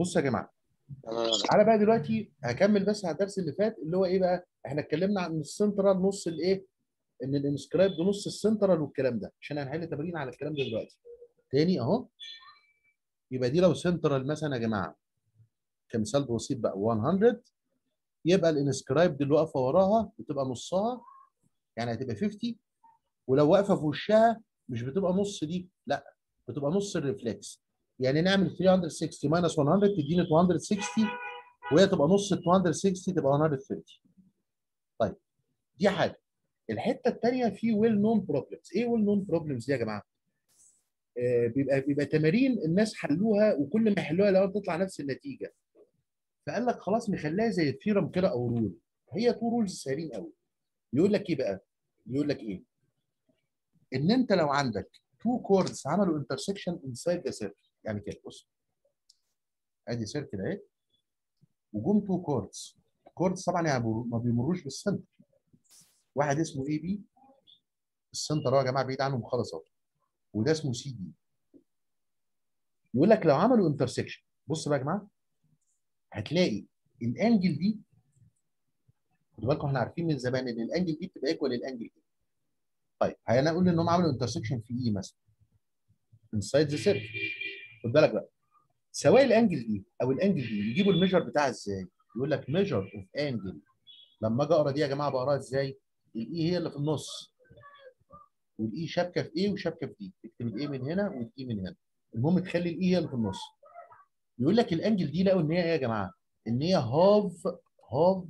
بصوا يا جماعه تمام تعالى بقى دلوقتي هكمل بس على الدرس اللي فات اللي هو ايه بقى احنا اتكلمنا عن السنترال نص الايه ان الانسكرايب ده نص السنترال والكلام ده عشان هنحل تمارين على الكلام ده دلوقتي تاني اهو يبقى دي لو سنترال مثلا يا جماعه كمثال بسيط بقى 100 يبقى الانسكرايب اللي واقفه وراها بتبقى نصها يعني هتبقى 50 ولو واقفه في وشها مش بتبقى نص دي لا بتبقى نص الريفلكس يعني نعمل 360 ماينس 100 تديني 260 وهي تبقى نص ال 260 تبقى 130 طيب دي حاجه الحته الثانيه في ويل نون بروبلمز ايه ويل نون بروبلمز دي يا جماعه آه بيبقى بيبقى تمارين الناس حلوها وكل ما يحلوها الاول تطلع نفس النتيجه فقال لك خلاص نخليها زي الثيرم كده او رول هي تو رولز سهلين قوي يقول لك ايه بقى يقول لك ايه ان انت لو عندك تو كوردز عملوا انترسكشن انسايد ذا سيركل يعني كده بص ادي سيركل اهي وجم تو كوردز كوردز طبعا يعني ما بيمروش بالسنتر واحد اسمه اي بي السنتر اهو يا جماعه بعيد عنهم خالص اهو وده اسمه سي دي يقول لك لو عملوا انترسكشن بص بقى يا جماعه هتلاقي الانجل دي خدوا بالكم احنا عارفين من زمان ان الانجل دي بتبقى ايكوال للانجل دي طيب هنقول ان هم عملوا انترسكشن في اي مثلا انسايد ذا سيركل خد بالك بقى سواء الانجل دي او الانجل دي يجيبوا الميجر بتاعها ازاي؟ يقول لك ميجر اوف انجل لما اجي اقرا دي يا جماعه بقراها ازاي؟ الاي هي اللي في النص والاي شابكه في ايه وشابكه في دي تكتب الاي من هنا والاي من هنا المهم تخلي الاي هي اللي في النص يقول لك الانجل دي لقوا ان هي ايه يا جماعه؟ ان هي هاف هاف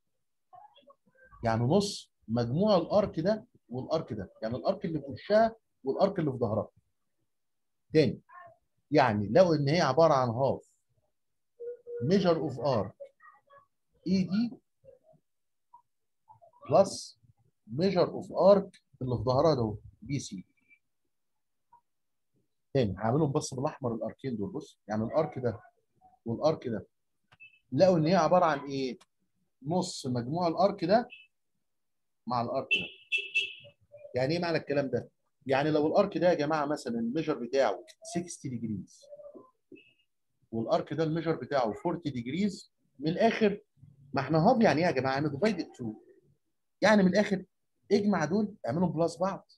يعني نص مجموع الارك ده والارك ده يعني الارك اللي في وشها والارك اللي في ظهرها تاني يعني لو ان هي عباره عن هاف ميجر اوف ار اي دي بلس ميجر اوف ارك اللي في ظهرها ده بي سي تاني هعملهم بس بالاحمر الاركين دول بص يعني الارك ده والارك ده لقوا ان هي عباره عن ايه؟ نص مجموع الارك ده مع الارك ده يعني ايه معنى الكلام ده؟ يعني لو الارك ده يا جماعه مثلا الميجر بتاعه 60 ديجريز والارك ده الميجر بتاعه 40 ديجريز من الاخر ما احنا هاب يعني ايه يا جماعه؟ يعني ديفايدد 2 يعني من الاخر اجمع دول اعملهم بلس بعض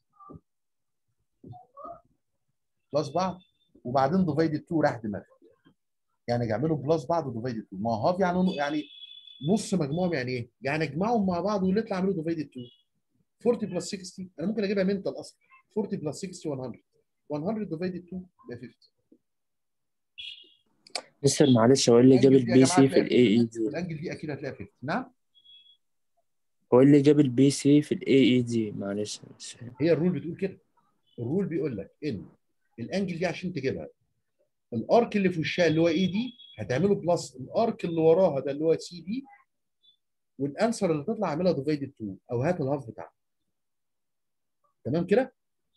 بلس بعض وبعدين ديفايدد 2 راح دماغك يعني اعملوا بلس بعض وديفايدد 2 ما هو هاف يعني يعني نص مجموعهم يعني ايه؟ يعني اجمعهم مع بعض واللي يطلع اعملوا ديفايدد 2 40 بلس 60 انا ممكن اجيبها منتال اصلا 40 بلس 60 100 100 ديفايدد 2 يبقى 50 مستر معلش هو إيه اللي جاب الأنجل دي يا البي جماعة سي في هتلاقي الاي اي 50. دي الانجل دي اكيد هتلاقيها 50 نعم هو إيه اللي جاب البي سي في الاي اي دي معلش مش فاهم هي الرول بتقول كده الرول بيقول لك ان الانجل دي عشان تجيبها الارك اللي في وشها اللي هو اي دي هتعمله بلس الارك اللي وراها ده اللي هو سي دي والانسر اللي تطلع اعملها ديفايدد 2 او هات الهاف بتاعها تمام كده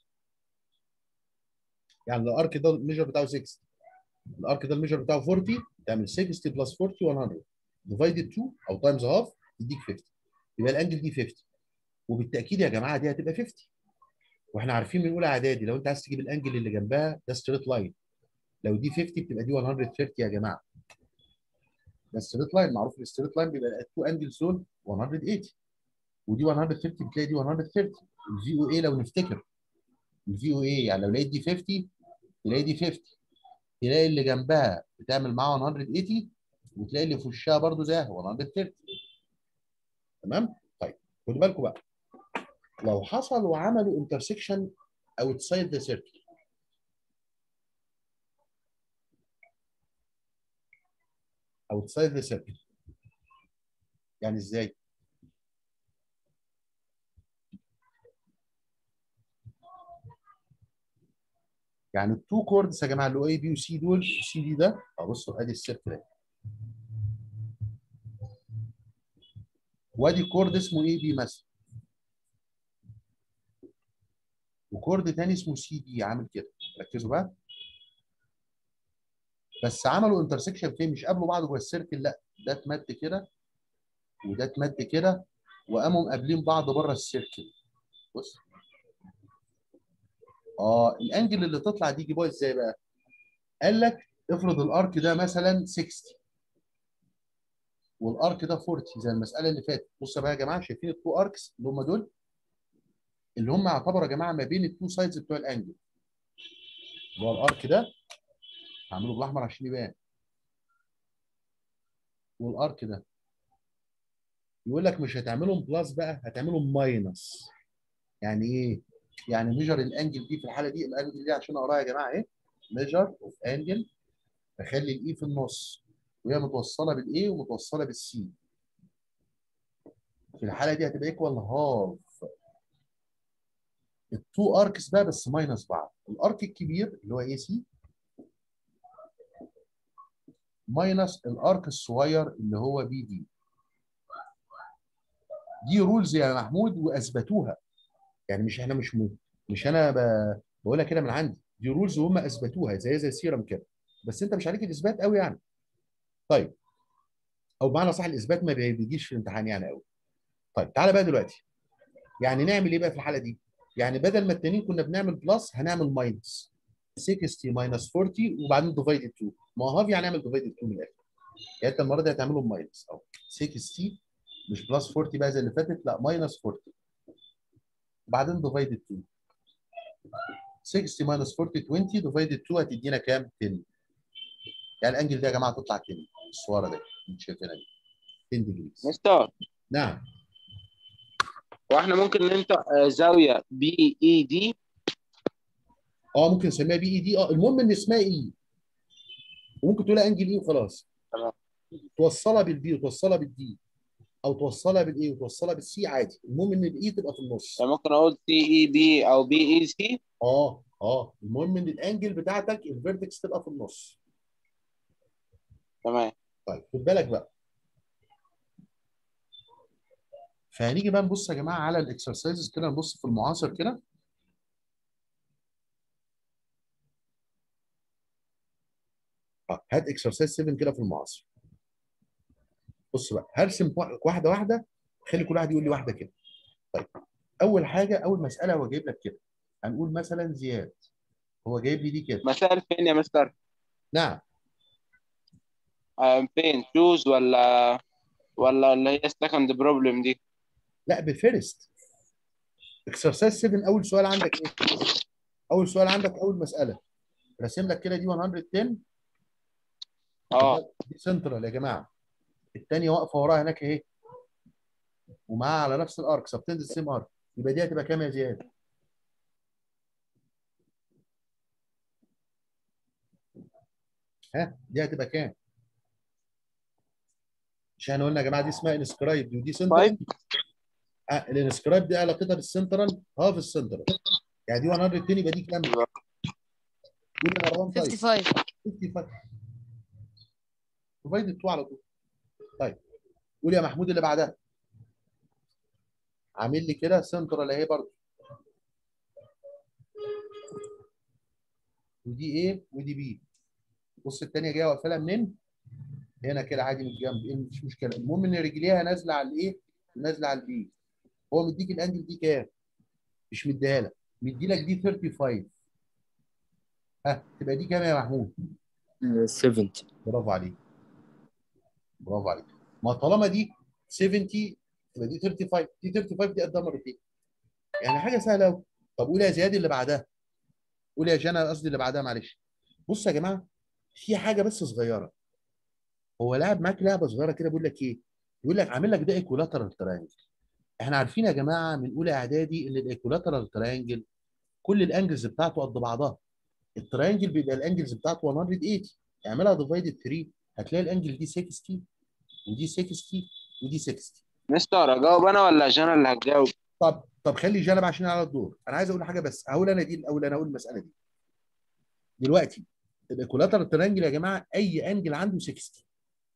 يعني الارك ده الميجر بتاعه 6 الارك ده الميجر بتاعه 40 تعمل 60 بلس 40 100 ديفايدد 2 او تايمز هاف تديك 50 يبقى الانجل دي 50 وبالتاكيد يا جماعه دي هتبقى 50 واحنا عارفين من اولى اعدادي لو انت عايز تجيب الانجل اللي جنبها ده ستريت لاين لو دي 50 بتبقى دي 130 يا جماعه ده ستريت لاين معروف الستريت لاين بيبقى التو انجلز دول 180 ودي 130 بتلاقي دي 130 الفي او اي لو نفتكر الفي او اي يعني لو لقيت دي 50 تلاقي دي 50 تلاقي اللي جنبها بتعمل معاها 180 وتلاقي اللي في وشها برضو زيها 130 تمام طيب خدوا بالكم بقى لو حصل وعملوا انترسكشن اوتسايد ذا سيركل اوتسايد ذا سيركل يعني ازاي؟ يعني التو كوردز يا جماعه اللي هو اي بي وسي دول سي دي ده اه بصوا ادي السيركل اهي وادي كورد اسمه اي بي مثلا وكورد تاني اسمه سي دي عامل كده ركزوا بقى بس عملوا انترسكشن فين مش قابلوا بعض جوه السيركل لا ده اتمد كده وده اتمد كده وقاموا مقابلين بعض بره السيركل بص اه الانجل اللي تطلع دي جيبوها ازاي بقى؟ قال لك افرض الارك ده مثلا 60 والارك ده 40 زي المساله اللي فاتت بصوا بقى يا جماعه شايفين التو اركس اللي هم دول اللي هم يعتبروا يا جماعه ما بين التو سايدز بتوع الانجل اللي هو الارك ده هعمله بالاحمر عشان يبان والارك ده يقول لك مش هتعملهم بلس بقى هتعملهم ماينس يعني ايه؟ يعني ميجر الانجل دي في الحاله دي الانجل دي عشان اقراها يا جماعه ايه؟ ميجر اوف انجل بخلي الاي في النص وهي متوصله بالاي ومتوصله بالسي في الحاله دي هتبقى ايكوال هاف التو اركس بقى بس ماينس بعض الارك الكبير اللي هو اي سي ماينس الارك الصغير اللي هو بي دي دي رولز يا محمود واثبتوها يعني مش احنا مش م... مش انا ب... بقولها كده من عندي دي رولز وهم اثبتوها زي زي السيرم كده بس انت مش عليك الاثبات قوي يعني طيب او بمعنى صح الاثبات ما بيجيش في الامتحان يعني قوي طيب تعالى بقى دلوقتي يعني نعمل ايه بقى في الحاله دي يعني بدل ما التانيين كنا بنعمل بلس هنعمل ماينس 60 ماينس 40 وبعدين ديفايدد 2 ما هو هاف يعني اعمل ديفايدد 2 من الاخر يعني انت المره دي هتعملهم ماينس اهو 60 مش بلس 40 بقى زي اللي فاتت لا ماينس 40 وبعدين ديفايدد 2 60 ماينس 40 20 ديفايدد 2 هتدينا كام 10 يعني الانجل ده يا جماعه تطلع 10 الصوره دي انت شايفينها دي 10 ديجريز مستر نعم واحنا ممكن ننطق آه، زاويه بي اي دي اه ممكن نسميها بي اي دي اه المهم ان اسمها اي وممكن تقولها انجل اي وخلاص تمام. توصلها بالبي وتوصلها بالدي او توصلها بالاي وتوصلها بالسي عادي المهم ان الاي تبقى في النص يعني ممكن اقول سي اي بي او بي اي سي اه اه المهم ان الانجل بتاعتك الفيرتكس تبقى في النص تمام طيب خد بالك بقى فهنيجي بقى نبص يا جماعه على الاكسرسايزز كده نبص في المعاصر كده اه هات اكسرسايز 7 كده في المعاصر بص بقى هرسم واحده واحده خلي كل واحد يقول لي واحده كده طيب اول حاجه اول مساله هو جايب لك كده هنقول مثلا زياد هو جايب لي دي كده مسائل فين يا مستر؟ نعم آه، فين تشوز ولا ولا اللي هي السكند بروبلم دي لا بفيرست اكسرسايز 7 اول سؤال عندك ايه؟ اول سؤال عندك اول مساله راسم لك كده دي 110 اه دي سنترال يا جماعه الثانيه واقفه وراها هناك اهي ومعاها على نفس الارك سبتند سيم ارك يبقى دي هتبقى كام يا زياد؟ ها دي هتبقى كام؟ مش احنا قلنا يا جماعه دي اسمها انسكرايب ودي سنترال آه الانسكرايب دي علاقتها بالسنترال هاف السنترال يعني دي 110 يبقى دي كام؟ قول يا مروان طيب 55 55 ديفايد 2 على طول طيب قول يا محمود اللي بعدها عامل لي كده سنترال اهي برضه ودي ايه ودي بي بص الثانيه جايه واقفه لها منين؟ هنا كده عادي من الجنب ايه مفيش مشكله المهم ان رجليها نازله على الايه؟ نازله على البي هو مديك الانجل دي كام؟ مش مديها لك مدي لك دي 35 ها تبقى دي كام يا محمود؟ 70 برافو عليك برافو عليك ما طالما دي 70 يبقى دي 35 دي 35 دي قدها مرتين يعني حاجه سهله قوي طب قول يا زياد اللي بعدها قول يا جنى قصدي اللي بعدها معلش بصوا يا جماعه في حاجه بس صغيره هو لاعب معاك لعبه صغيره كده بيقول لك ايه؟ بيقول لك عامل لك ده ايكولاترال ترينجل احنا عارفين يا جماعه من اولى اعدادي ان الايكولاترال ترينجل كل الانجلز بتاعته قد بعضها الترينجل بيبقى الانجلز بتاعته 180 اعملها ديفايدد 3 هتلاقي الانجل دي 60 ودي 60 ودي 60 مستر اجاوب انا ولا جانا اللي هتجاوب؟ طب طب خلي جانب عشان على الدور انا عايز اقول حاجه بس هقول انا دي الاول انا اقول المساله دي دلوقتي الايكولاترال ترينجل يا جماعه اي انجل عنده 60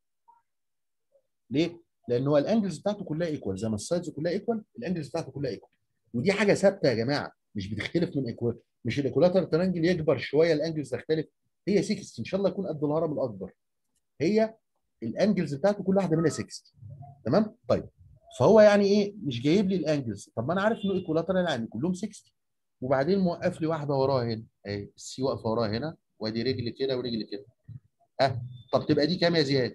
ليه؟ لان هو الانجلز بتاعته كلها ايكوال زي ما السايدز كلها ايكوال الانجلز بتاعته كلها ايكوال ودي حاجه ثابته يا جماعه مش بتختلف من ايكوال مش الايكولاترال ترينجل يكبر شويه الانجلز تختلف هي 60 ان شاء الله يكون قد الهرم الاكبر هي الانجلز بتاعته كل واحده منها 60 تمام طيب فهو يعني ايه مش جايب لي الانجلز طب ما انا عارف انه ايكولاترال يعني كلهم 60 وبعدين موقف لي واحده وراها هنا اهي السي واقفه وراها هنا وادي رجل كده ورجل كده ها طب تبقى دي كام يا زياد؟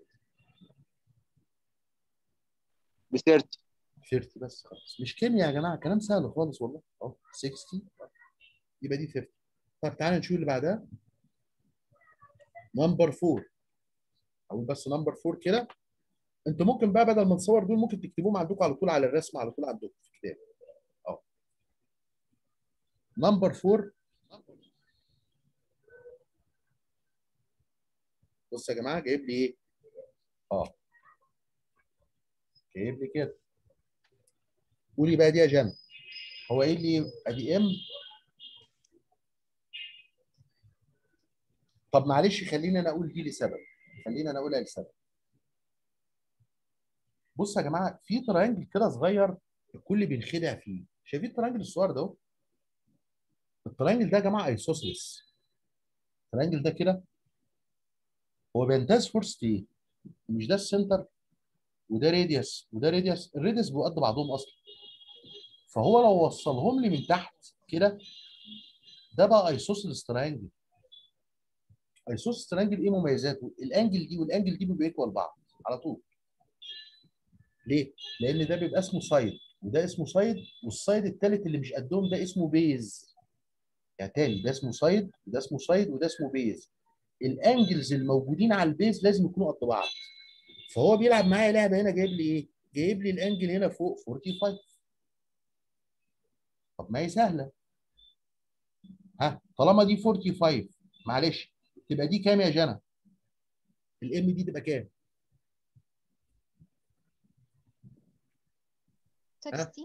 ب 30 30 بس خلاص مش كيمياء يا جماعه كلام سهل خالص والله اهو 60 يبقى دي 30 طب تعالى نشوف اللي بعدها نمبر 4 اقول بس نمبر 4 كده انتوا ممكن بقى بدل ما تصور دول ممكن تكتبوهم عندكم على طول على الرسم على طول عندكم في الكتاب اهو نمبر 4 بص يا جماعه جايب لي ايه؟ اه جايب لي كده قولي بقى دي يا جنى هو قايل لي ادي ام طب معلش خليني انا اقول دي لسبب خليني انا اقولها لسبب بص يا جماعه في ترينجل كده صغير الكل بينخدع فيه شايفين الترينجل الصغير ده اهو الترينجل ده يا جماعه ايسوسيلس الترينجل ده كده هو بينتهز فرصه ايه؟ مش ده السنتر وده راديوس وده راديوس الراديوس بيبقوا قد بعضهم اصلا فهو لو وصلهم لي من تحت كده ده بقى ايسوسيلس ترينجل ايسوسيلس ترينجل ايه مميزاته؟ الانجل دي والانجل دي بيبقوا ايكوال بعض على طول ليه؟ لان ده بيبقى اسمه سايد وده اسمه سايد والسايد الثالث اللي مش قدهم ده اسمه بيز يعني تاني ده اسمه سايد وده اسمه سايد وده اسمه بيز الانجلز الموجودين على البيز لازم يكونوا قد بعض فهو بيلعب معايا لعبه هنا جايب لي ايه؟ جايب لي الانجل هنا فوق 45 طب ما هي سهله ها طالما دي 45 معلش تبقى دي كام يا جنى؟ الام دي تبقى كام؟ 60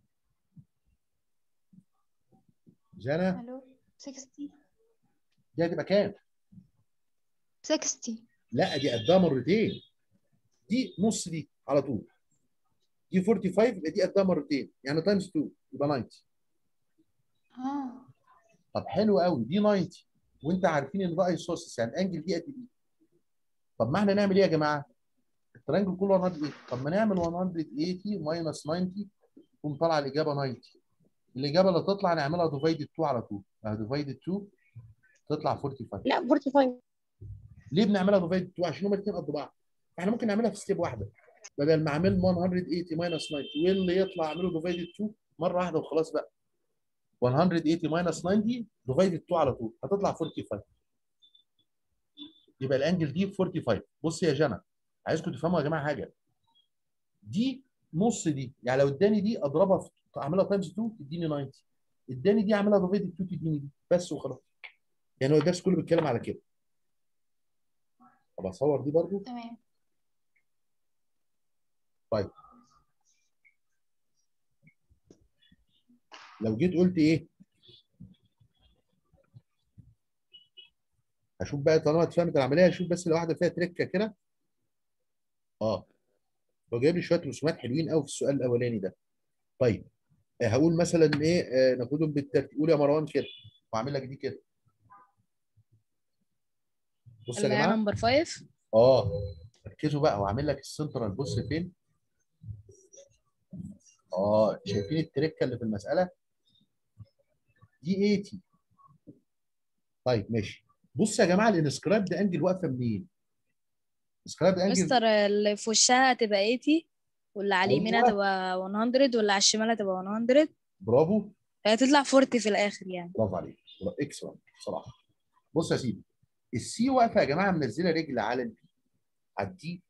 جنى الو 60 دي هتبقى كام؟ 60 لا دي قدها مرتين دي نص دي على طول دي 45 يبقى دي قدها مرتين يعني تايمز 2 يبقى 90 اه طب حلو قوي دي 90 وانت عارفين ان ده ايسوسس يعني الانجل دي قد دي طب ما احنا نعمل ايه يا جماعه؟ الترانجل كله 180 طب ما نعمل 180 ماينس 90 تقوم طالعه الاجابه 90 الاجابه اللي تطلع نعملها ديفايدد 2 على طول ديفايدد 2 تطلع 45 لا 45 ليه بنعملها ديفايد 2 عشان هما الاثنين قد بعض احنا ممكن نعملها في ستيب واحده بدل ما اعمل 180 ماينس 90 واللي يطلع اعمله ديفايد 2 مره واحده وخلاص بقى 180 ماينس 90 ديفايد 2 على طول هتطلع 45 يبقى الانجل دي 45 بص يا جنى عايزكم تفهموا يا جماعه حاجه دي نص دي يعني لو اداني دي اضربها في اعملها تايمز 2 تديني 90 اداني دي اعملها ديفايد 2 تديني دي بس وخلاص يعني هو الدرس كله بيتكلم على كده طب اصور دي برضو تمام طيب لو جيت قلت ايه هشوف بقى طالما اتفهمت العمليه هشوف بس لو واحده فيها تركه كده اه هو جايب لي شويه رسومات حلوين قوي في السؤال الاولاني ده طيب آه، هقول مثلا ايه آه، ناخدهم بالترتيب قول يا مروان كده واعمل لك دي كده بص يا اللي هي جماعه نمبر 5 اه ركزوا بقى واعمل لك السنترال بص فين اه شايفين التركه اللي في المساله دي 80 طيب ماشي بص يا جماعه الانسكرايب ده انجل واقفه منين الانسكرايب ده انجل مستر اللي في وشها هتبقى 80 واللي على اليمين أيوة. هتبقى 100 واللي على الشمال هتبقى 100 برافو هتطلع 40 في الاخر يعني برافو عليك اكسلنت بصراحه بص يا سيدي السي واقفه يا جماعه منزله رجل على البي على الدي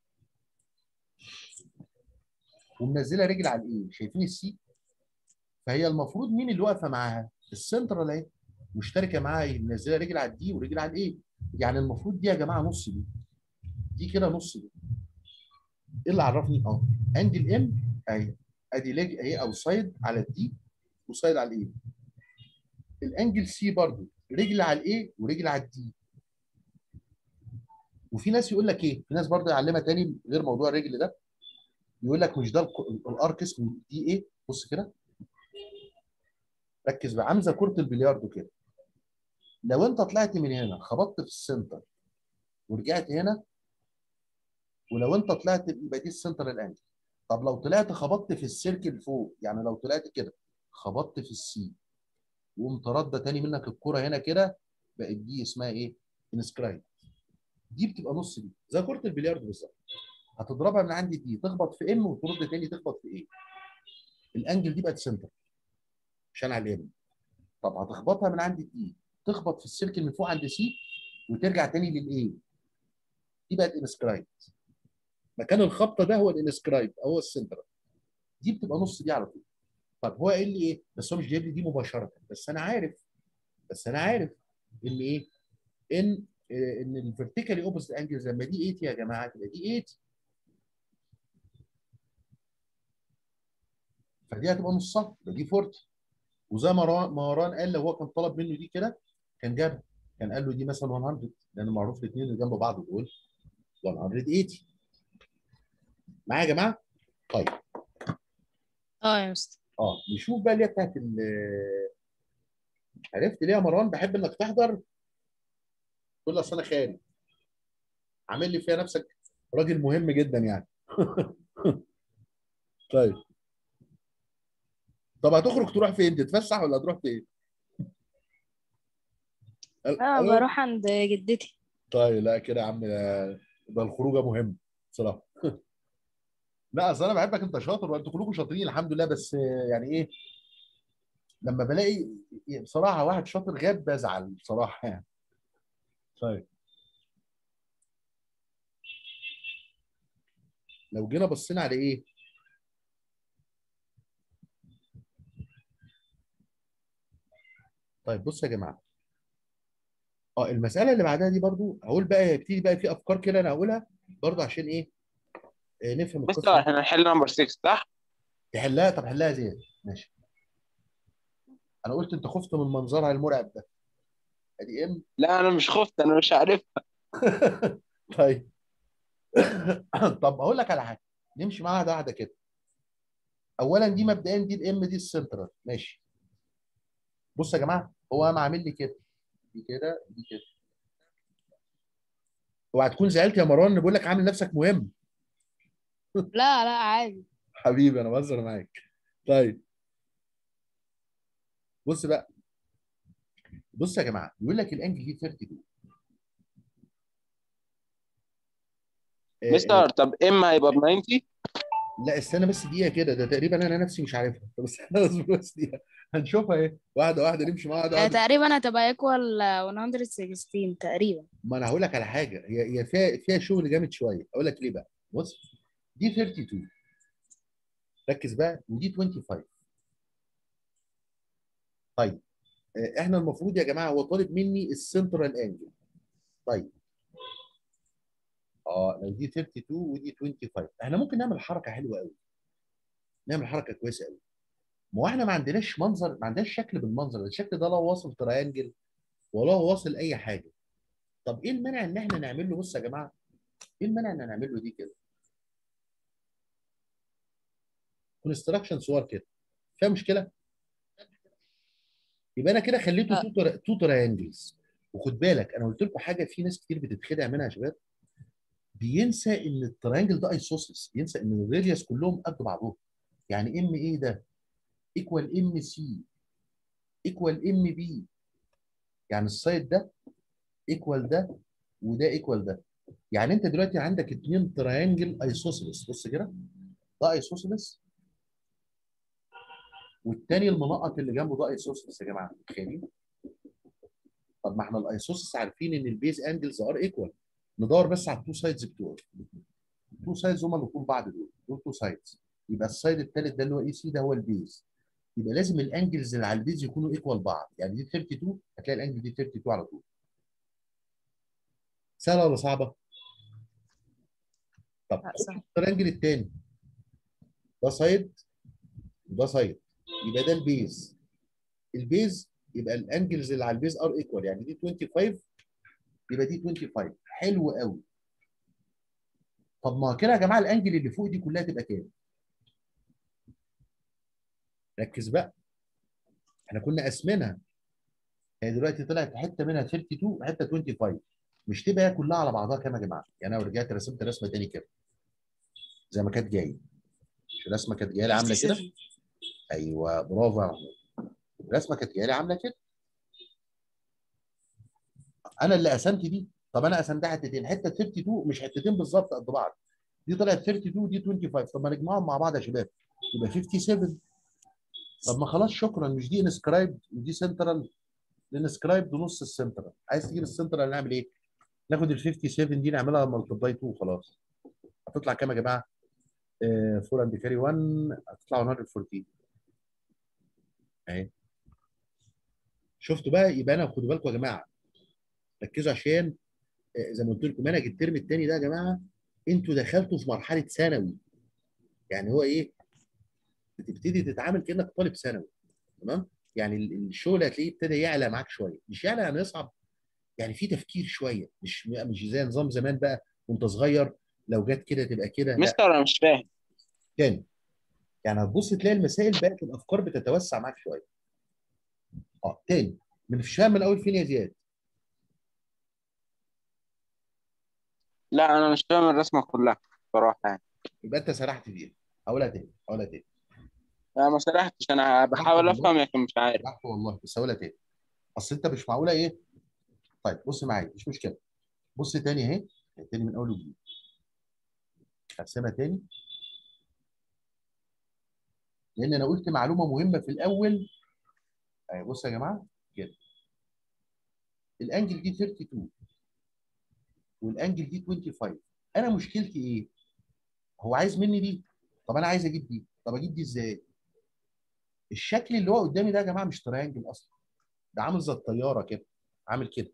ومنزله رجل على الايه شايفين السي فهي المفروض مين اللي واقفه معاها السنترال اهي مشتركه معاها ايه منزله رجل على الدي ورجل على الايه يعني المفروض دي يا جماعه نص دي دي كده نص دي ايه اللي عرفني اه انجل ام اهي ادي ليج اهي او سايد على الدي وسايد على الايه الانجل سي برضو رجل على الايه ورجل على الدي وفي ناس يقول لك ايه في ناس برضو يعلمها تاني غير موضوع الرجل ده يقول لك مش ده الك- الارك اسمه دي ايه بص كده ركز بقى عامله زي كره البلياردو كده لو انت طلعت من هنا خبطت في السنتر ورجعت هنا ولو انت طلعت يبقى دي السنتر الانجل طب لو طلعت خبطت في السيركل فوق يعني لو طلعت كده خبطت في السي وقمت رده تاني منك الكره هنا كده بقت دي اسمها ايه؟ انسكرايب دي بتبقى نص دي زي كره البلياردو بالظبط هتضربها من عند دي تخبط في ام وترد تاني تخبط في ايه الانجل دي بقت سنتر عشان على الام طب هتخبطها من عند دي تخبط في السلك اللي فوق عند سي وترجع تاني للايه دي بقت انسكرايب مكان الخبطه ده هو الانسكرايب هو السنتر دي بتبقى نص دي على طول طب هو قال لي ايه بس هو مش جايب لي دي مباشره بس انا عارف بس انا عارف ان ايه ان آه، ان الفيرتيكالي اوبوزيت انجلز لما دي 80 يا جماعه تبقى دي 8 فدي هتبقى نصها يبقى دي 40 وزي ما را- ما مروان قال لو هو كان طلب منه دي كده كان جاب كان قال له دي مثلا 100 لان معروف الاثنين اللي جنب بعض دول 180 معايا يا جماعه؟ طيب اه يا مستر اه نشوف بقى اللي هي بتاعت ال عرفت ليه يا مروان بحب انك تحضر تقول لي اصل انا خارج عامل لي فيها نفسك راجل مهم جدا يعني طيب طب هتخرج تروح فين تتفسح ولا هتروح فين؟ اه بروح عند جدتي طيب لا كده يا عم ده ده الخروجه مهمه بصراحه لا اصل انا بحبك انت شاطر وانتوا كلكم شاطرين الحمد لله بس يعني ايه لما بلاقي بصراحه واحد شاطر غاب بزعل بصراحه يعني طيب لو جينا بصينا على ايه طيب بصوا يا جماعه اه المساله اللي بعدها دي برضو هقول بقى يبتدي بقى في افكار كده انا هقولها برضو عشان ايه آه، نفهم مستر القصه احنا هنحل نمبر 6 صح؟ تحلها طب حلها زياد ماشي انا قلت انت خفت من منظرها المرعب ده ادي ام لا انا مش خفت انا مش عارف طيب طب اقول لك على حاجه نمشي معاها واحده واحده كده اولا دي مبدئيا دي الام دي السنترال ماشي بص يا جماعه هو قام عامل لي كده دي كده دي كده اوعى تكون زعلت يا مروان إن بقول لك عامل نفسك مهم لا لا عادي حبيبي انا بهزر معاك طيب بص بقى بص يا جماعه بيقول لك الانجل دي 32 آه، آه، مستر طب ام هيبقى ب 90 لا استنى بس دقيقه كده ده تقريبا انا نفسي مش عارفها طب استنى اصبر بس دقيقه هنشوفها ايه واحده واحده نمشي مع واحده آه، واحده تقريبا هتبقى ايكوال 116 تقريبا ما انا هقول لك على حاجه هي هي فيها فيها شغل جامد شويه اقول لك ليه بقى بص دي 32 ركز بقى ودي 25 طيب آه، احنا المفروض يا جماعه هو طالب مني السنترال انجل طيب اه لو دي 32 ودي 25 احنا ممكن نعمل حركه حلوه قوي نعمل حركه كويسه قوي ما هو احنا ما عندناش منظر ما عندناش شكل بالمنظر ده الشكل ده لا واصل تريانجل ولا هو واصل اي حاجه طب ايه المانع ان احنا نعمل له بص يا جماعه ايه المانع ان نعمل له دي كده كونستراكشن صور كده فيها مشكله يبقى انا كده خليته لا. تو تر- تو تريانجلز وخد بالك انا قلت لكم حاجه في ناس كتير بتتخدع منها يا شباب بينسى ان التريانجل ده ايسوسيس ينسى ان الراديوس كلهم قد بعضهم يعني ام ايه ده ايكوال ام سي ايكوال ام بي يعني السايد ده ايكوال ده وده ايكوال ده يعني انت دلوقتي عندك اتنين تريانجل ايسوسيلس بص كده ده ايسوسيلس والتاني المنقط اللي جنبه ده ايسوسيلس يا جماعه متخيلين طب ما احنا الايسوسيلس عارفين ان البيز انجلز ار ايكوال ندور بس على التو سايدز بتوعه التو سايدز هم اللي طول بعض دول دول تو سايدز يبقى السايد الثالث ده اللي هو اي سي ده هو البيز يبقى لازم الانجلز اللي على البيز يكونوا ايكوال بعض يعني دي 32 هتلاقي الانجل دي 32 على طول سهله ولا صعبه؟ طب لا، خد سهلة. الترينجل الثاني ده سايد وده سايد يبقى ده البيز البيز يبقى الانجلز اللي على البيز ار ايكوال يعني دي 25 يبقى دي 25 حلو قوي طب ما كده يا جماعه الانجل اللي فوق دي كلها تبقى كام؟ ركز بقى احنا كنا قاسمينها هي دلوقتي طلعت حته منها 32 وحته 25 مش تبقى هي كلها على بعضها كام يا جماعه؟ يعني انا لو رجعت رسمت رسمه تاني كده زي ما كانت جايه مش الرسمه كانت جايه لي عامله كده 57. ايوه برافو يا محمود الرسمه كانت جايه لي عامله كده انا اللي قسمت دي طب انا قسمتها حتتين حته 32 مش حتتين بالظبط قد بعض دي طلعت 32 ودي 25 طب ما نجمعهم مع بعض يا شباب يبقى 57 طب ما خلاص شكرا مش دي انسكرايب ودي سنترال الانسكرايب نص السنترال عايز تجيب السنترال نعمل ايه؟ ناخد ال 57 دي نعملها ملتبلاي 2 خلاص هتطلع كام يا جماعه؟ 4 اند كاري 1 هتطلع 114 اهي شفتوا بقى يبقى انا خدوا بالكم يا جماعه ركزوا عشان آه، زي ما قلت لكم منهج الترم الثاني ده يا جماعه انتوا دخلتوا في مرحله ثانوي يعني هو ايه بتبتدي تتعامل كانك طالب ثانوي تمام يعني ال- الشغل هتلاقيه ابتدى يعلى معاك شويه مش يعلى يعني يصعب يعني في تفكير شويه مش مش زي نظام زمان بقى وانت صغير لو جت كده تبقى كده لا مستر انا مش فاهم تاني يعني هتبص تلاقي المسائل بقت الافكار بتتوسع معاك شويه اه تاني من مش فاهم من اول فين يا زياد لا انا مش فاهم الرسمه كلها بصراحه يعني يبقى انت سرحت فيها هقولها تاني هقولها تاني انا ما سرحتش انا بحاول افهم لكن مش عارف سرحت والله بس هقولها تاني اصل انت مش معقوله ايه طيب بص معايا مش مشكله بص تاني اهي تاني من اول وجديد هرسمها تاني لان انا قلت معلومه مهمه في الاول اهي بص يا جماعه كده الانجل دي 32 والانجل دي 25 انا مشكلتي ايه؟ هو عايز مني دي طب انا عايز اجيب دي طب اجيب دي ازاي؟ الشكل اللي هو قدامي ده يا جماعه مش تريانجل اصلا ده عامل زي الطياره كده عامل كده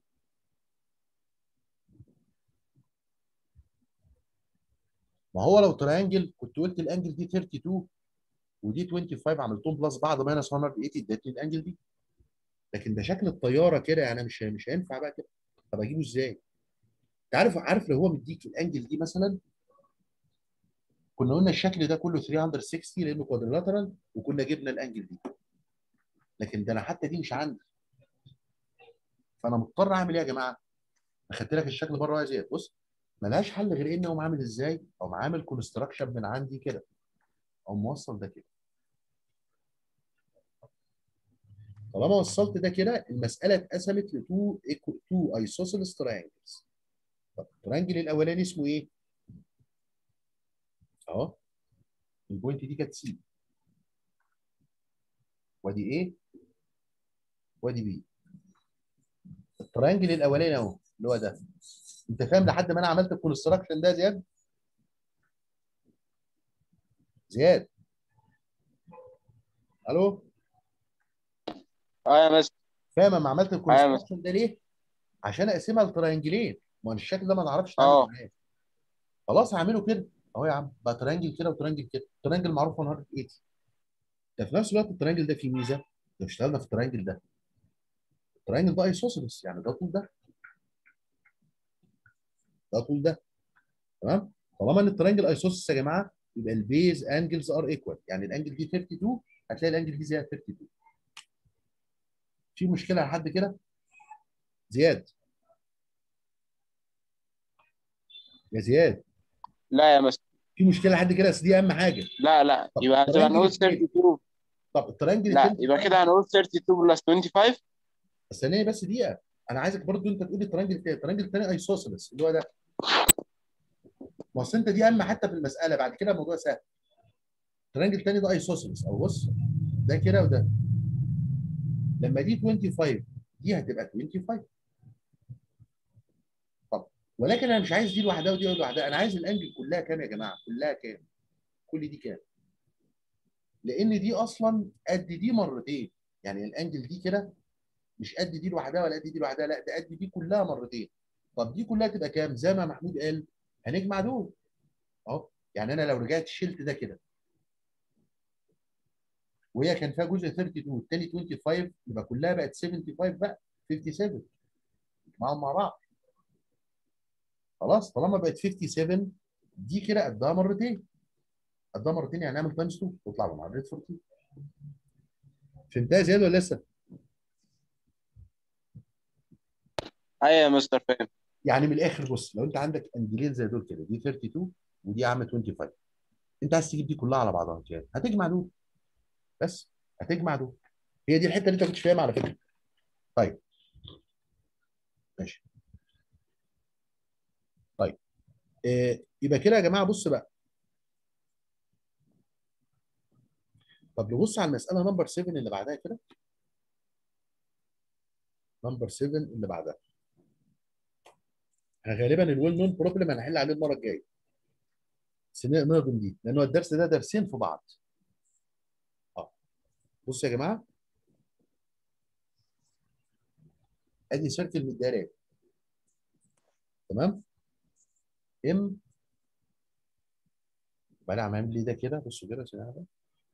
ما هو لو تريانجل كنت قلت الانجل دي 32 ودي 25 عملتهم بلس بعض ماينس 180 ادتني الانجل دي لكن ده شكل الطياره كده يعني مش مش هينفع بقى كده طب اجيبه ازاي؟ انت عارف عارف لو هو مديك الانجل دي مثلا كنا قلنا الشكل ده كله 360 لانه كوادريلاترال وكنا جبنا الانجل دي لكن ده انا حتى دي مش عندي فانا مضطر اعمل ايه يا جماعه؟ اخدت لك الشكل بره يا زياد بص ملهاش حل غير اني اقوم عامل ازاي؟ او عامل كونستراكشن من عندي كده او موصل ده كده طالما وصلت ده كده المساله اتقسمت لتو تو ايسوسيلس تراينجلز طب التراينجل الاولاني اسمه ايه؟ اهو البوينت دي كانت سي وادي ايه؟ وادي بي التراينجل الاولاني اهو اللي هو ده انت فاهم لحد ما انا عملت الكونستراكشن ده يا زياد؟ زياد الو اه يا مستر فاهم لما عملت أيوة يا الكونستراكشن ده ليه؟ عشان اقسمها لتراينجلين ما هو الشكل ده ما نعرفش نتعامل اه معاه خلاص هعمله كده اهو يا عم بقى ترانجل كده وترانجل كده الترانجل معروف 180 ده في نفس الوقت الترانجل ده فيه ميزه لو اشتغلنا في الترانجل ده الترانجل ده ايسوسيلس يعني ده طول ده ده طول ده تمام طالما ان الترانجل ايسوسيلس يا جماعه يبقى البيز انجلز ار ايكوال يعني الانجل دي 32 هتلاقي الانجل دي زي 32 في مشكله لحد كده زياد يا زياد لا يا مستر في مشكله لحد كده بس دي اهم حاجه لا لا طب يبقى هتبقى الترانجل نقول التاني 32 طب الترانجل لا التاني يبقى كده هنقول 32 بلس 25 ثانيه بس دقيقه انا عايزك برضو انت تقول الترانجل التاني الترانجل التاني ايسوسيلس اللي هو ده ما اصل انت دي اهم حتى في المساله بعد كده الموضوع سهل الترانجل التاني ده ايسوسيلس او بص ده كده وده لما دي 25 دي هتبقى 25 طب ولكن انا مش عايز دي لوحدها ودي لوحدها انا عايز الانجل كلها كام يا جماعه كلها كام كل دي كام لان دي اصلا قد دي مرتين يعني الانجل دي كده مش قد دي لوحدها ولا قد دي لوحدها لا ده قد دي كلها مرتين طب دي كلها تبقى كام زي ما محمود قال هنجمع دول اهو يعني انا لو رجعت شلت ده كده وهي كان فيها جزء 32 والتاني 25 يبقى كلها بقت 75 بقى 57 نجمعهم مع بعض خلاص طالما بقت 57 دي كده قدها مرتين قدها مرتين يعني نعمل تايمز 2 تطلع ب 114 فهمتها زياده ولا لسه؟ ايوه يا مستر فاهم يعني من الاخر بص لو انت عندك انجلين زي دول كده دي 32 ودي يا عم 25 انت عايز تجيب دي كلها على بعضها كده هتجمع دول بس هتجمع دول هي دي الحته اللي انت كنتش فاهمها على فكره طيب ماشي آه، يبقى كده يا جماعه بص بقى طب نبص على المساله نمبر 7 اللي بعدها كده نمبر 7 اللي بعدها احنا غالبا الويل نون بروبلم هنحل عليه المره الجايه بس ن- نهضم دي لان هو الدرس ده درسين في بعض اه بص يا جماعه ادي سيركل من الدائره تمام ام بعدين عم اعمل لي ده كده بصوا كده عشان أعرف.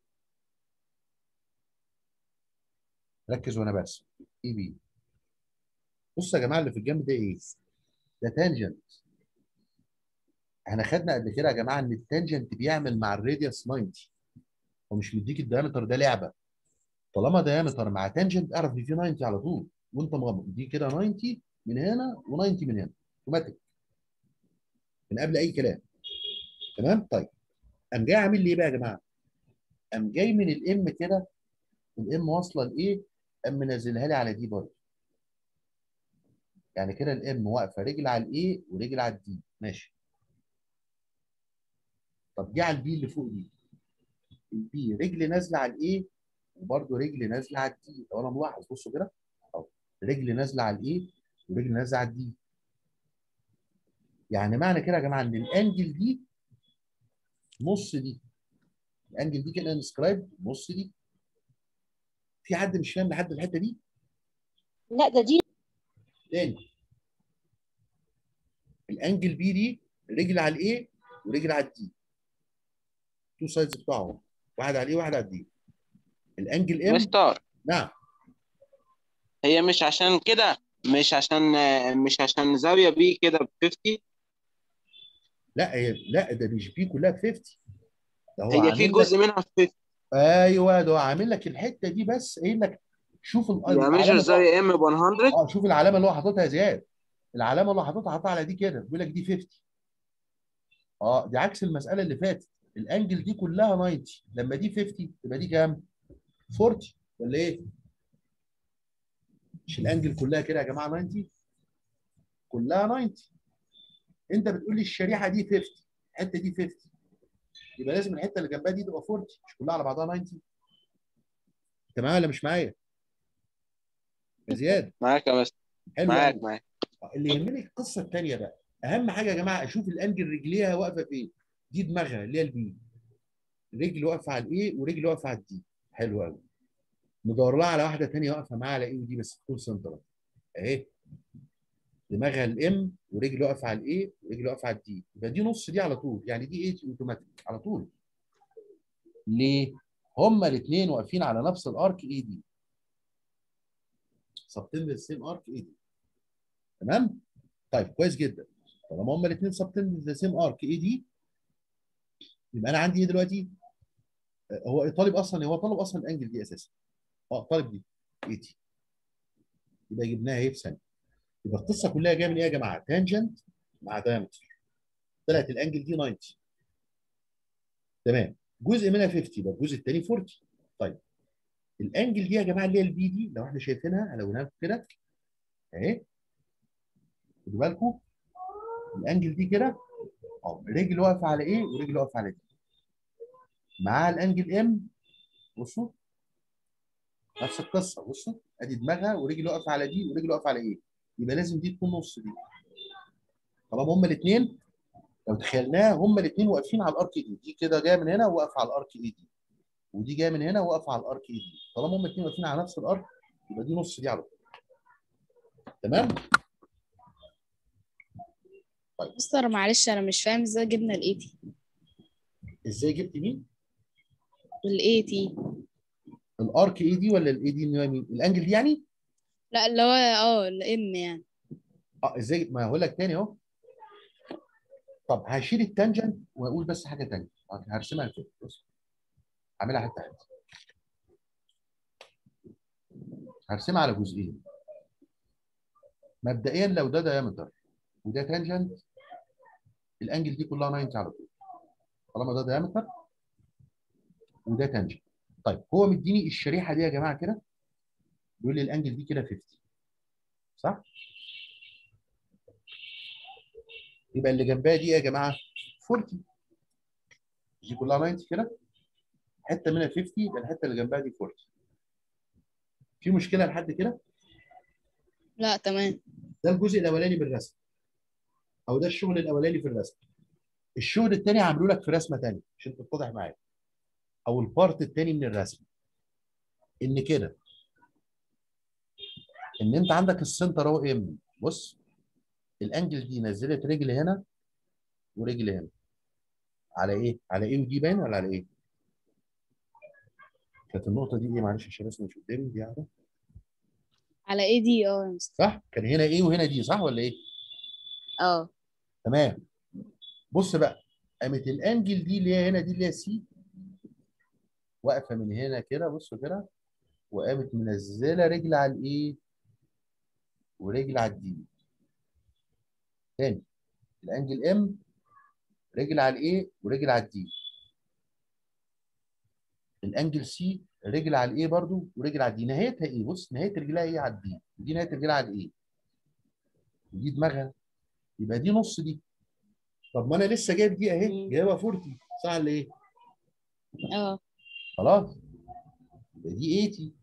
ركز وانا برسم اي بي بص يا جماعه اللي في الجنب ده ايه؟ ده تانجنت احنا خدنا قبل كده يا جماعه ان التانجنت بيعمل مع الراديوس 90 هو مش مديك الدايمتر ده لعبه طالما دايمتر مع تانجنت اعرف ان في 90 على طول وانت مغمض دي كده 90 من هنا و90 من هنا اوتوماتيك من قبل اي كلام تمام طيب قام جاي عامل لي ايه بقى يا جماعه؟ قام جاي من الام كده الام واصله لايه؟ قام منزلها لي على دي برضه يعني كده الام واقفه رجل على الايه ورجل على الدي ماشي طب دي على البي اللي فوق دي البي رجل نازله على الايه وبرده رجل نازله على الدي لو انا ملاحظ بصوا كده اهو رجل نازله على الايه ورجل نازله على الدي يعني معنى كده يا جماعه ان الانجل دي نص دي الانجل دي كده انسكرايب نص دي في حد مش فاهم لحد الحته دي لا ده دي تاني الانجل بي دي رجل على الايه ورجل على الدي تو سايدز بتوعهم واحد على الايه واحد على الدي الانجل ام مستر نعم هي مش عشان كده مش عشان مش عشان زاوية بي كده ب 50 لا هي لا ده مش بي كلها ب 50 ده هو هي عامل في لك- جزء منها في 50 ايوه ده هو عامل لك الحته دي بس قايل لك شوف ال- يعني العلامة ميجر اللي هو- زاوية ام ب 100 اه شوف العلامه اللي هو حاططها يا زياد العلامه اللي هو حاططها حاططها على دي كده بيقول لك دي 50 اه دي عكس المساله اللي فاتت الانجل دي كلها 90 لما دي 50 تبقى دي كام 40 ولا ايه مش الانجل كلها كده يا جماعه 90 كلها 90 انت بتقول لي الشريحه دي 50 الحته دي 50 يبقى لازم الحته اللي جنبها دي تبقى 40 مش كلها على بعضها 90 انت معايا ولا مش معايا يا زياد معاك يا مستر حلو معاك أوي. معاك اللي يهمني القصه الثانيه بقى اهم حاجه يا جماعه اشوف الانجل رجليها واقفه فين دي دماغها اللي هي البي رجل واقفه على الايه ورجل واقفه على الدي حلو قوي ندور لها على واحده ثانيه واقفه معاها على ايه ودي بس تكون سنترال اهي دماغها الام ورجل واقفه على الايه ورجل واقفه على الدي يبقى دي نص دي على طول يعني دي ايه اوتوماتيك على طول ليه هما الاثنين واقفين على نفس الارك اي دي سبتين السيم ارك اي دي تمام طيب كويس جدا طالما هما الاثنين سبتين ذا سيم ارك اي دي يبقى انا عندي ايه دلوقتي آه، هو طالب اصلا هو طالب اصلا الانجل دي اساسا اه طالب دي 80 يبقى جبناها اهي في ثانيه يبقى القصه كلها جايه من ايه يا جماعه تانجنت مع دايمتر طلعت الانجل دي 90 تمام جزء منها 50 يبقى الجزء الثاني 40 طيب الانجل دي يا جماعه اللي هي البي دي لو احنا شايفينها لو لكم كده اهي خدوا بالكم الانجل دي كده اه رجل واقفه على ايه ورجل واقفه على دي معاها الانجل ام بصوا نفس القصه بصوا ادي دماغها ورجل واقفه على دي ورجل واقفه على ايه يبقى لازم دي تكون نص دي طالما هما الاثنين لو تخيلناها هما الاثنين واقفين على الارك دي دي كده جايه من هنا وواقفه على الارك اي دي ودي جايه من هنا وواقفه على الارك اي دي طالما هما الاثنين واقفين على نفس الارك يبقى دي نص دي على طول تمام مستر معلش انا مش فاهم ازاي جبنا ال 80 ازاي جبت مين ال 80 الارك اي دي ولا الاي دي اللي هو مين الانجل دي يعني لا اللي هو اه الام يعني اه ازاي ما هقول لك تاني اهو طب هشيل التانجنت واقول بس حاجه تانيه هرسمها كده بص هعملها حته حته هرسمها على جزئين مبدئيا لو ده دايمتر وده تانجنت الانجل دي كلها 90 على طول طالما ده دايمتر وده تانجنت طيب هو مديني الشريحه دي يا جماعه كده بيقول لي الانجل دي كده 50 صح؟ يبقى اللي جنبها دي إيه يا جماعه 40 دي كلها 90 كده حته منها 50 يبقى الحته اللي جنبها دي 40 في مشكله لحد كده لا تمام ده الجزء الاولاني من الرسم او ده الشغل الاولاني في الرسم الشغل الثاني عامله لك في رسمه ثانيه عشان تتضح معايا او البارت الثاني من الرسم ان كده ان انت عندك السنتر اهو ام بص الانجل دي نزلت رجل هنا ورجل هنا على ايه؟ على ايه ودي باين ولا على ايه؟ كانت النقطه دي ايه معلش عشان بس مش قدامي دي قاعده على ايه دي اه يا مستر صح؟ كان هنا ايه وهنا دي صح ولا ايه؟ اه تمام بص بقى قامت الانجل دي اللي هي هنا دي اللي هي سي واقفه من هنا كده بصوا كده وقامت منزله رجل على الايه ورجل على الدي تاني الانجل ام رجل على الايه ورجل على الدي الانجل سي رجل على الايه برضو ورجل على الدي نهايتها ايه بص نهايه رجلها ايه على الدي ودي نهايه رجلها على الايه ودي دماغها يبقى دي نص دي طب ما انا لسه جايب دي اهي مم. جايبها 40 صح ولا ايه اه خلاص يبقى دي 80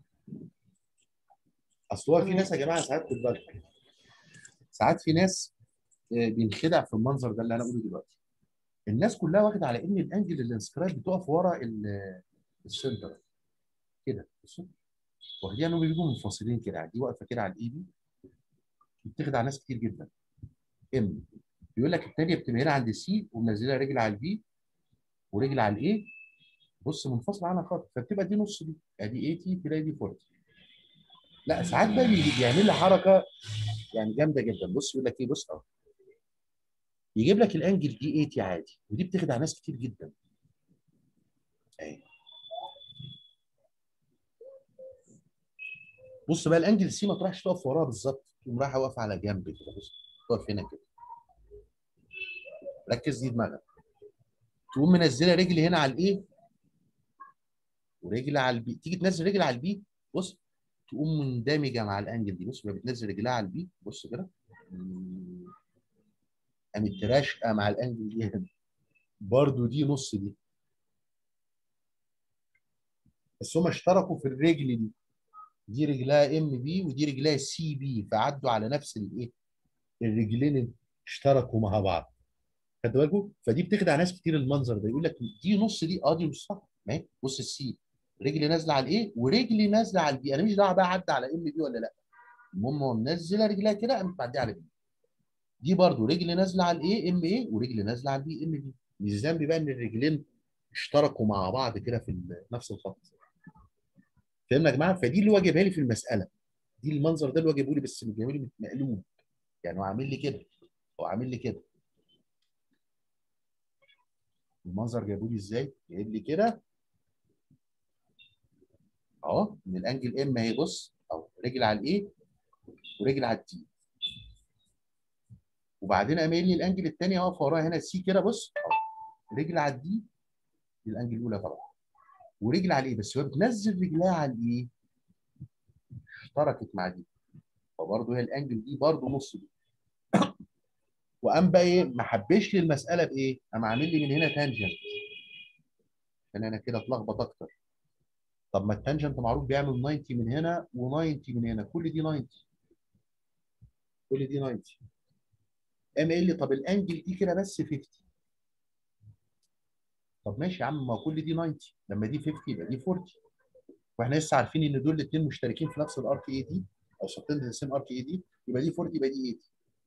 اصل هو في تمام. ناس يا جماعه ساعات خد بالك ساعات في ناس آه، بينخدع في المنظر ده اللي انا اقوله دلوقتي الناس كلها واخده على ان الانجل الانسكرايب بتقف ورا ال- السنتر كده بصوا واخدين انهم بيجوا منفصلين كده دي واقفه كده على الاي بي بتخدع ناس كتير جدا ام يقول لك الثانيه بتبقى هنا عند السي ومنزله رجل على البي ورجل على الايه بص منفصل عنها خالص فبتبقى دي نص دي ادي 80 تلاقي دي 40 لا ساعات بقى بيجي- بيعمل لي حركه يعني جامده جدا بص يقول لك ايه بص اهو يجيب لك الانجل دي 80 عادي ودي بتخدع ناس كتير جدا اهي بص بقى الانجل سي ما تروحش تقف وراها بالظبط تقوم رايحه واقفه على جنب كده بص تقف هنا كده ركز دي دماغك تقوم منزله رجل هنا على الايه ورجل على البي تيجي تنزل رجل على البي بص تقوم مندمجه مع الانجل دي بص بقى بتنزل رجلها على البي بص كده مم. قامت راشقه مع الانجل دي هنا برضو دي نص دي بس هم اشتركوا في الرجل دي دي رجلها ام بي ودي رجلها سي بي فعدوا على نفس الايه الرجلين اللي اشتركوا مع بعض خدت بالكم فدي بتخدع ناس كتير المنظر ده يقول لك دي نص دي اه دي نصها ما هي بص السي رجلي نازله على الايه ورجلي نازله على البي انا مش دعوه بقى عدى على ام بي ولا لا المهم هو منزله رجلها كده قامت معديه على بي دي برضو رجل نازله على الايه ام ايه ورجل نازله على البي ام بي مش ذنبي بقى ان الرجلين اشتركوا مع بعض كده في ال- نفس الخط فهمنا يا جماعه فدي اللي هو جايبها لي في المساله دي المنظر ده اللي هو جايبه لي بس جايبه لي مقلوب يعني هو عامل لي كده هو عامل لي كده المنظر جايبه لي ازاي جايب لي كده اهو من الانجل ام اهي بص اهو رجل على الايه ورجل على التي وبعدين قام قايل لي الانجل الثاني اهو وراها هنا سي كده بص اهو رجل على الدي دي الانجل الاولى طبعا ورجل على الايه بس هو بتنزل رجلها على الايه اشتركت مع دي فبرضه هي الانجل دي برضه نص دي وقام بقى ايه ما حبش لي المساله بايه؟ قام عامل لي من هنا تانجنت عشان انا كده اتلخبط اكتر طب ما التانجنت معروف بيعمل 90 من هنا و90 من هنا كل دي 90 كل دي 90 قام قايل لي طب الانجل دي كده بس 50 طب ماشي يا عم ما كل دي 90 لما دي 50 يبقى دي 40 واحنا لسه عارفين ان دول الاثنين مشتركين في نفس الارك اي دي او سبتند سيم ارك اي دي يبقى دي 40 يبقى دي 80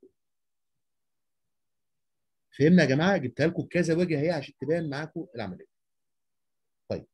فهمنا يا جماعه جبتها لكم كذا وجه اهي عشان تبان معاكم العمليه طيب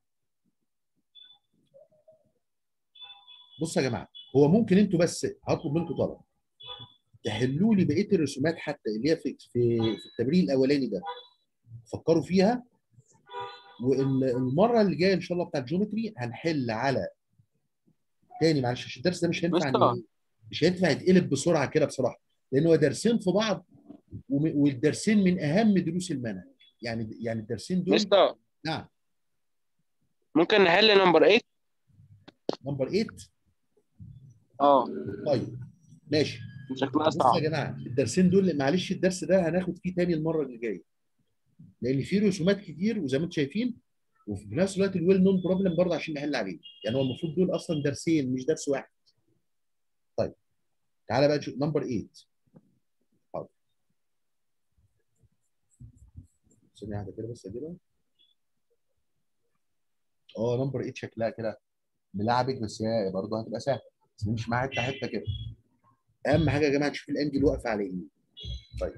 بصوا يا جماعه هو ممكن انتوا بس هطلب منكم طلب تحلوا لي بقيه الرسومات حتى اللي هي في في, في التمرين الاولاني ده فكروا فيها والمره اللي جايه ان شاء الله بتاع الجيومتري هنحل على تاني معلش عشان الدرس ده مش هينفع مستر. إن- مش هينفع يتقلب بسرعه كده بصراحه لان هو درسين في بعض وم- والدرسين من اهم دروس المنهج يعني يعني الدرسين دول مستر نعم ممكن نحل نمبر 8 نمبر 8 اه طيب ماشي شكلها بصوا صعب يا جماعه الدرسين دول معلش الدرس ده هناخد فيه تاني المره اللي جايه لان فيه رسومات كتير وزي ما انتم شايفين وفي نفس الوقت الويل نون بروبلم برضه عشان نحل عليه يعني هو المفروض دول اصلا درسين مش درس واحد طيب تعالى بقى نشوف نمبر 8 حاضر ثانيه واحده كده بس اجيبها اه نمبر 8 شكلها كده ملعبك بس هي برضه هتبقى سهله بس نمشي معاها حته حته كده اهم حاجه يا جماعه تشوف الانجل واقف على ايه طيب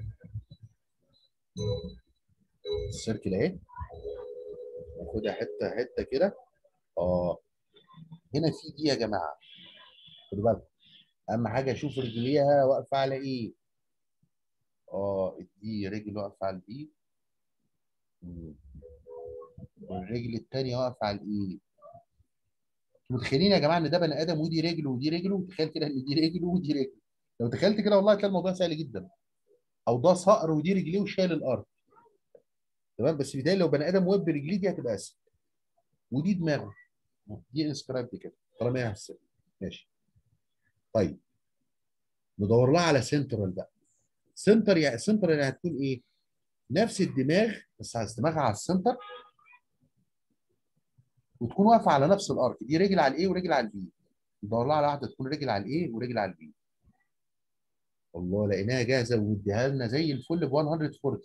السيركل اهي ناخدها حته حته كده اه هنا في دي يا جماعه خدوا بالكم اهم حاجه اشوف رجليها واقفه على ايه اه دي رجل واقفه على الايه مم. والرجل الثانيه واقفه على الايه انتوا متخيلين يا جماعه ان ده بني ادم ودي رجله ودي رجله تخيل كده ان دي رجله ودي رجله لو تخيلت كده والله هتلاقي الموضوع سهل جدا او ده صقر ودي رجليه وشايل الارض تمام بس بدايه لو بني ادم وقف برجليه دي هتبقى اسهل ودي دماغه دي انسكرايب كده طالما هي هتسيب ماشي طيب ندور لها على سنترال بقى سنتر يعني سنتر يعني هتكون ايه؟ نفس الدماغ بس عايز دماغها على السنتر وتكون واقفه على نفس الارك دي رجل على الايه ورجل على البي ندور لها على واحده تكون رجل على الايه ورجل على البي الله لقيناها جاهزه ومديها لنا زي الفل ب 140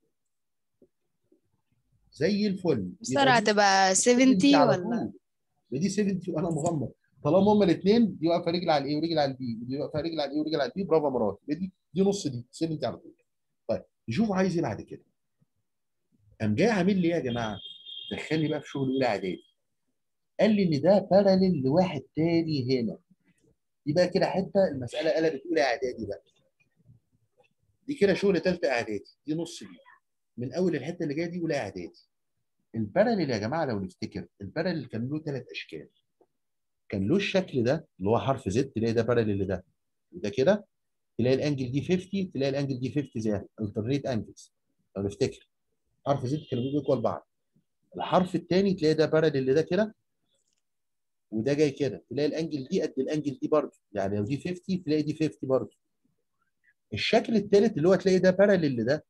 زي الفل السرعة يبقى دي هتبقى 70 70 على ولا طول. دي 70 وانا مغمض طالما هما الاثنين دي واقفه رجل على الايه ورجل على البي دي واقفه رجل على الايه ورجل على البي برافو يا مراد يبقى دي دي نص دي 70 على طول طيب نشوف عايز ايه بعد كده قام جاي عامل لي ايه يا جماعه دخلني بقى في شغل اولى اعدادي قال لي ان ده باراليل لواحد تاني هنا دي بقى كده حته المساله قلبت اولى اعدادي بقى دي كده شغل ثالثه اعدادي دي نص دي من اول الحته اللي جايه دي اولى اعدادي الباراليل يا جماعه لو نفتكر الباراليل كان له ثلاث اشكال كان له الشكل ده اللي هو حرف زد تلاقي ده باراليل لده وده كده تلاقي الانجل دي 50 تلاقي الانجل دي 50 زي الترنيت انجلز لو نفتكر حرف زد كانوا بيجوا ايكوال بعض الحرف الثاني تلاقي ده باراليل لده كده وده جاي كده تلاقي الانجل دي قد الانجل دي برضه يعني لو دي 50 تلاقي دي 50 برضه الشكل الثالث اللي هو تلاقي ده باراليل لده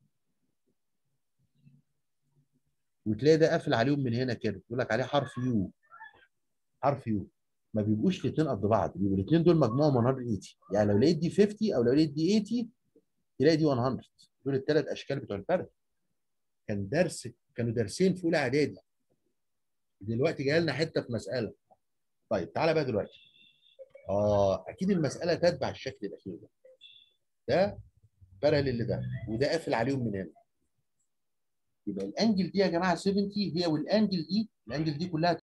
وتلاقي ده قافل عليهم من هنا كده يقول لك عليه حرف يو حرف يو ما بيبقوش الاثنين قد بعض بيبقوا الاثنين دول مجموعهم 180 يعني لو لقيت دي 50 او لو لقيت دي 80 تلاقي دي 100 دول الثلاث اشكال بتوع الباراليل كان درس كانوا درسين في اولى اعدادي دلوقتي جاي لنا حته في مساله طيب تعالى بقى دلوقتي اه اكيد المساله تتبع الشكل الاخير ده ده باراليل لده وده قافل عليهم من هنا يبقى الانجل دي يا جماعه 70 هي والانجل دي الانجل دي كلها